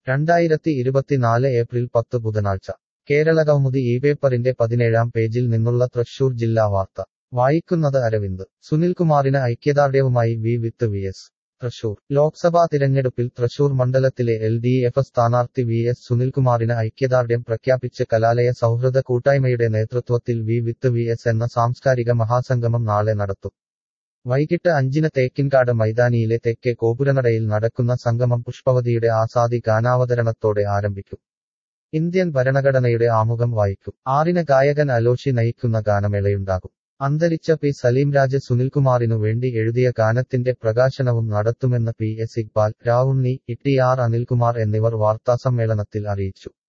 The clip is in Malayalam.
രണ്ടായിരത്തി ഇരുപത്തിനാല് ഏപ്രിൽ പത്ത് ബുധനാഴ്ച കേരളകൗമുദി ഈ പേപ്പറിന്റെ പതിനേഴാം പേജിൽ നിന്നുള്ള തൃശൂർ ജില്ലാ വാർത്ത വായിക്കുന്നത് അരവിന്ദ് സുനിൽകുമാറിന് ഐക്യദാർഢ്യവുമായി we with V S Thrissur Lok Sabha തിരഞ്ഞെടുപ്പിൽ തൃശൂർ മണ്ഡലത്തിലെ എൽ ഡി എഫ് സ്ഥാനാർത്ഥി വി എസ് സുനിൽകുമാറിന് ഐക്യദാർഢ്യം പ്രഖ്യാപിച്ച് കലാലയ സൗഹൃദ കൂട്ടായ്മയുടെ നേതൃത്വത്തിൽ വി വിത്ത് വി എസ് എന്ന സാംസ്കാരിക മഹാസംഗമം നാളെ നടത്തും വൈകിട്ട് അഞ്ചിന് തേക്കിൻകാട് മൈതാനിയിലെ തെക്കേ കോപുരനടയിൽ നടക്കുന്ന സംഗമം പുഷ്പവതിയുടെ ആസാദി ഗാനാവതരണത്തോടെ ആരംഭിക്കും ഇന്ത്യൻ ഭരണഘടനയുടെ ആമുഖം വായിക്കും ആറിന് ഗായകൻ അലോഷി നയിക്കുന്ന ഗാനമേളയുണ്ടാകും അന്തരിച്ച പി സലീംരാജ് സുനിൽകുമാറിനു വേണ്ടി എഴുതിയ ഗാനത്തിന്റെ പ്രകാശനവും നടത്തുമെന്ന് P S Iqbal Ravunni E T R Anilkumar എന്നിവർ വാർത്താസമ്മേളനത്തിൽ അറിയിച്ചു